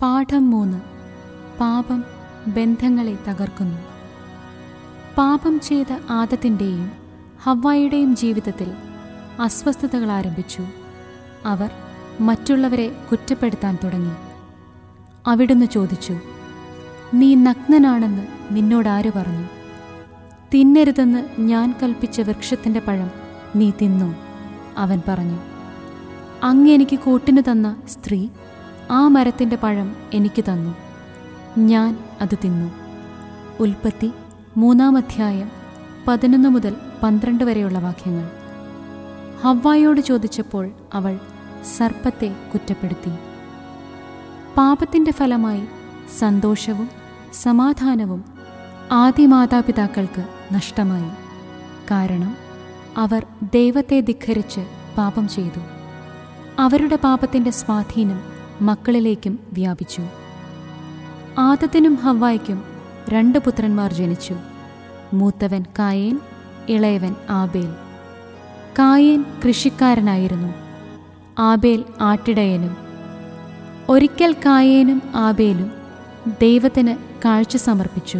പാഠം മൂന്ന് പാപം ബന്ധങ്ങളെ തകർക്കുന്നു പാപം ചെയ്ത ആദത്തിൻ്റെയും ഹവ്വായുടെയും ജീവിതത്തിൽ അസ്വസ്ഥതകൾ ആരംഭിച്ചു അവർ മറ്റുള്ളവരെ കുറ്റപ്പെടുത്താൻ തുടങ്ങി അവിടുന്ന് ചോദിച്ചു നീ നഗ്നനാണെന്ന് നിന്നോടാര് പറഞ്ഞു തിന്നരുതെന്ന് ഞാൻ കൽപ്പിച്ച വൃക്ഷത്തിൻ്റെ പഴം നീ തിന്നോ അവൻ പറഞ്ഞു അങ്ങ് എനിക്ക് കൂട്ടിനു തന്ന സ്ത്രീ ആ മരത്തിൻ്റെ പഴം എനിക്ക് തന്നു ഞാൻ അത് തിന്നു ഉൽപ്പത്തി മൂന്നാം അധ്യായം പതിനൊന്ന് മുതൽ പന്ത്രണ്ട് വരെയുള്ള വാക്യങ്ങൾ ഹവ്വായോട് ചോദിച്ചപ്പോൾ അവൾ സർപ്പത്തെ കുറ്റപ്പെടുത്തി പാപത്തിൻ്റെ ഫലമായി സന്തോഷവും സമാധാനവും ആദ്യ മാതാപിതാക്കൾക്ക് നഷ്ടമായി കാരണം അവർ ദൈവത്തെ ധിഖരിച്ച് പാപം ചെയ്തു അവരുടെ പാപത്തിൻ്റെ സ്വാധീനം മക്കളിലേക്കും വ്യാപിച്ചു ആദത്തിനും ഹവ്വായ്ക്കും രണ്ട് പുത്രന്മാർ ജനിച്ചു മൂത്തവൻ കായേൻ ഇളയവൻ ആബേൽ കായേൻ കൃഷിക്കാരനായിരുന്നു ആബേൽ ആട്ടിടയനും ഒരിക്കൽ കായേനും ആബേലും ദൈവത്തിന് കാഴ്ച സമർപ്പിച്ചു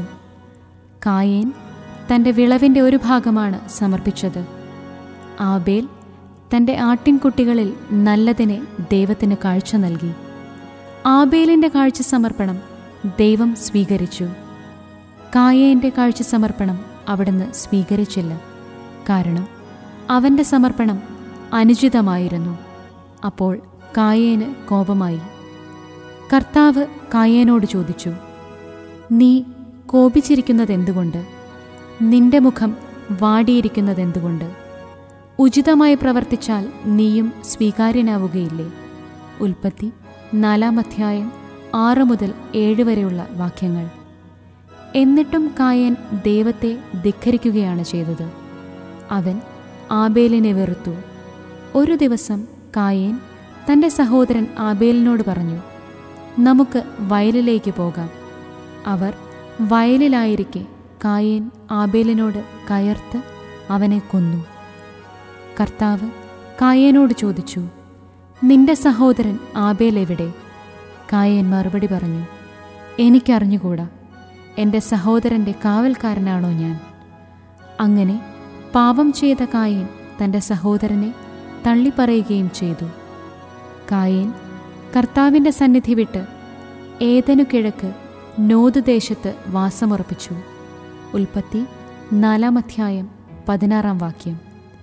കായേൻ തൻ്റെ വിളവിൻ്റെ ഒരു ഭാഗമാണ് സമർപ്പിച്ചത് ആബേൽ തൻ്റെ ആട്ടിൻകുട്ടികളിൽ നല്ലതിനെ ദൈവത്തിന് കാഴ്ച നൽകി ആബേലിൻ്റെ കാഴ്ച സമർപ്പണം ദൈവം സ്വീകരിച്ചു കായേൻ്റെ കാഴ്ച സമർപ്പണം അവിടുന്ന് സ്വീകരിച്ചില്ല കാരണം അവൻ്റെ സമർപ്പണം അനുചിതമായിരുന്നു അപ്പോൾ കായേന് കോപമായി കർത്താവ് കായേനോട് ചോദിച്ചു നീ കോപിച്ചിരിക്കുന്നതെന്തുകൊണ്ട് നിന്റെ മുഖം വാടിയിരിക്കുന്നതെന്തുകൊണ്ട് ഉചിതമായി പ്രവർത്തിച്ചാൽ നീയും സ്വീകാര്യനാവുകയില്ലേ ഉൽപ്പത്തി നാലാം അധ്യായം ആറ് മുതൽ ഏഴ് വരെയുള്ള വാക്യങ്ങൾ എന്നിട്ടും കായൻ ദൈവത്തെ ധിഖരിക്കുകയാണ് ചെയ്തത് അവൻ ആബേലിനെ വെറുത്തു ഒരു ദിവസം കായേൻ തൻ്റെ സഹോദരൻ ആബേലിനോട് പറഞ്ഞു നമുക്ക് വയലിലേക്ക് പോകാം അവർ വയലിലായിരിക്കെ കായേൻ ആബേലിനോട് കയർത്ത് അവനെ കൊന്നു കർത്താവ് കായേനോട് ചോദിച്ചു നിന്റെ സഹോദരൻ ആബേൽ എവിടെ കായേൻ മറുപടി പറഞ്ഞു എനിക്കറിഞ്ഞുകൂടാ എൻ്റെ സഹോദരൻ്റെ കാവൽക്കാരനാണോ ഞാൻ അങ്ങനെ പാപം ചെയ്ത കായേൻ തൻ്റെ സഹോദരനെ തള്ളിപ്പറയുകയും ചെയ്തു കായേൻ കർത്താവിൻ്റെ സന്നിധി വിട്ട് ഏതനു കിഴക്ക് നോദ് ദേശത്ത് വാസമുറപ്പിച്ചു ഉൽപ്പത്തി നാലാം അധ്യായം പതിനാറാം വാക്യം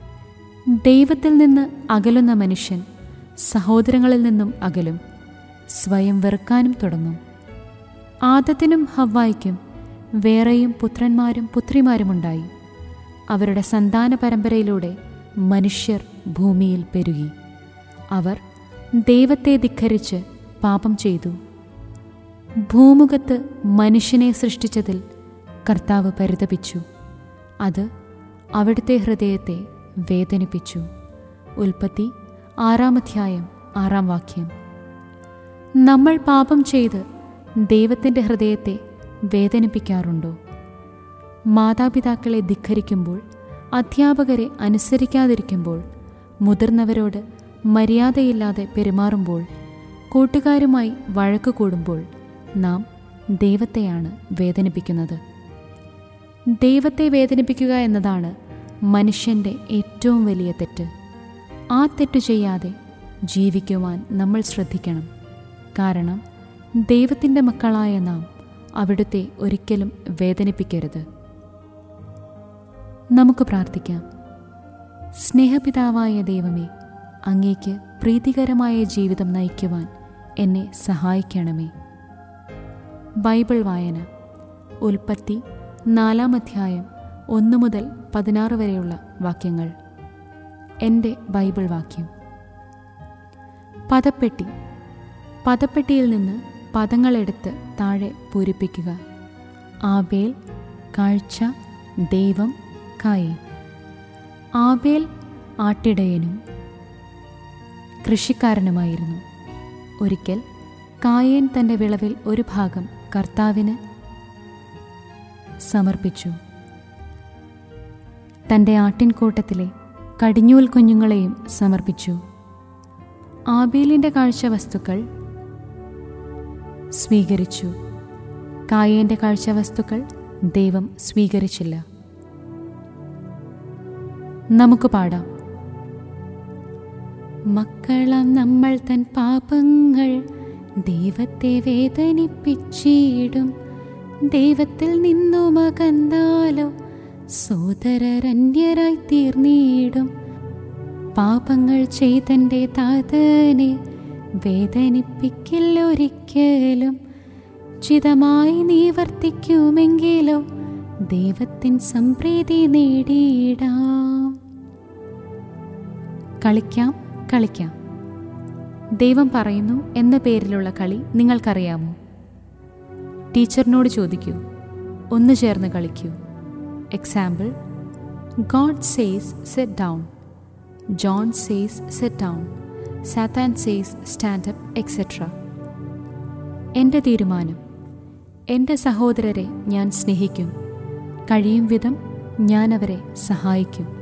ദൈവത്തിൽ നിന്ന് അകലുന്ന മനുഷ്യൻ സഹോദരങ്ങളിൽ നിന്നും അകലും സ്വയം വെറുക്കാനും തുടങ്ങും ആദത്തിനും ഹവ്വായ്ക്കും വേറെയും പുത്രന്മാരും പുത്രിമാരുമുണ്ടായി അവരുടെ സന്താന പരമ്പരയിലൂടെ മനുഷ്യർ ഭൂമിയിൽ പെരുകി അവർ ദൈവത്തെ ധിഖരിച്ച് പാപം ചെയ്തു ഭൂമുഖത്ത് മനുഷ്യനെ സൃഷ്ടിച്ചതിൽ കർത്താവ് പരിതപിച്ചു അത് അവിടുത്തെ ഹൃദയത്തെ വേദനിപ്പിച്ചു ഉൽപ്പത്തി ആറാമധ്യായം ആറാം വാക്യം നമ്മൾ പാപം ചെയ്ത് ദൈവത്തിൻ്റെ ഹൃദയത്തെ വേദനിപ്പിക്കാറുണ്ടോ മാതാപിതാക്കളെ ധിഖരിക്കുമ്പോൾ അധ്യാപകരെ അനുസരിക്കാതിരിക്കുമ്പോൾ മുതിർന്നവരോട് മര്യാദയില്ലാതെ പെരുമാറുമ്പോൾ കൂട്ടുകാരുമായി വഴക്കു കൂടുമ്പോൾ നാം ദൈവത്തെയാണ് വേദനിപ്പിക്കുന്നത് ദൈവത്തെ വേദനിപ്പിക്കുക എന്നതാണ് മനുഷ്യൻ്റെ ഏറ്റവും വലിയ തെറ്റ് ആ തെറ്റു ചെയ്യാതെ ജീവിക്കുവാൻ നമ്മൾ ശ്രദ്ധിക്കണം കാരണം ദൈവത്തിൻ്റെ മക്കളായ നാം അവിടുത്തെ ഒരിക്കലും വേദനിപ്പിക്കരുത് നമുക്ക് പ്രാർത്ഥിക്കാം സ്നേഹപിതാവായ ദൈവമേ അങ്ങേക്ക് പ്രീതികരമായ ജീവിതം നയിക്കുവാൻ എന്നെ സഹായിക്കണമേ ബൈബിൾ വായന ഉൽപ്പത്തി നാലാം അധ്യായം ഒന്ന് മുതൽ പതിനാറ് വരെയുള്ള വാക്യങ്ങൾ എൻ്റെ ബൈബിൾ വാക്യം പദപ്പെട്ടി പദപ്പെട്ടിയിൽ നിന്ന് പദങ്ങളെടുത്ത് താഴെ പൂരിപ്പിക്കുക ആബേൽ കാഴ്ച ദൈവം കായേ ആബേൽ ആട്ടിടയനും കൃഷിക്കാരനുമായിരുന്നു ഒരിക്കൽ കായേൻ തൻ്റെ വിളവിൽ ഒരു ഭാഗം കർത്താവിന് സമർപ്പിച്ചു തൻ്റെ ആട്ടിൻകൂട്ടത്തിലെ കടിഞ്ഞൂൽ കുഞ്ഞുങ്ങളെയും സമർപ്പിച്ചു ആബേലിൻ്റെ കാഴ്ച വസ്തുക്കൾ സ്വീകരിച്ചു കായേൻ്റെ കാഴ്ചവസ്തുക്കൾ ദൈവം സ്വീകരിച്ചില്ല നമുക്ക് പാടാം മക്കളാം നമ്മൾ തൻ പാപങ്ങൾ ദൈവത്തെ വേദനിപ്പിച്ചിടും ദൈവത്തിൽ നിന്നും അകന്നാലോ സോദരരന്യരായി തീർന്നിടും പാപങ്ങൾ ചെയ്തൻ്റെ താതനെ വേദനിപ്പിക്കില്ല ഒരിക്കലും ചിതമായി നീ വർത്തിക്കുമെങ്കിലോ ദൈവത്തിൻ സംപ്രീതി നേടിയിടാം കളിക്കാം കളിക്കാം ദൈവം പറയുന്നു എന്ന പേരിലുള്ള കളി നിങ്ങൾക്കറിയാമോ ടീച്ചറിനോട് ചോദിക്കൂ ഒന്ന് ചേർന്ന് കളിക്കൂ example God says sit down John says sit down Satan says stand up et cetera എൻ്റെ തീരുമാനം എൻ്റെ സഹോദരരെ ഞാൻ സ്നേഹിക്കും കഴിയും വിധം ഞാൻ അവരെ സഹായിക്കും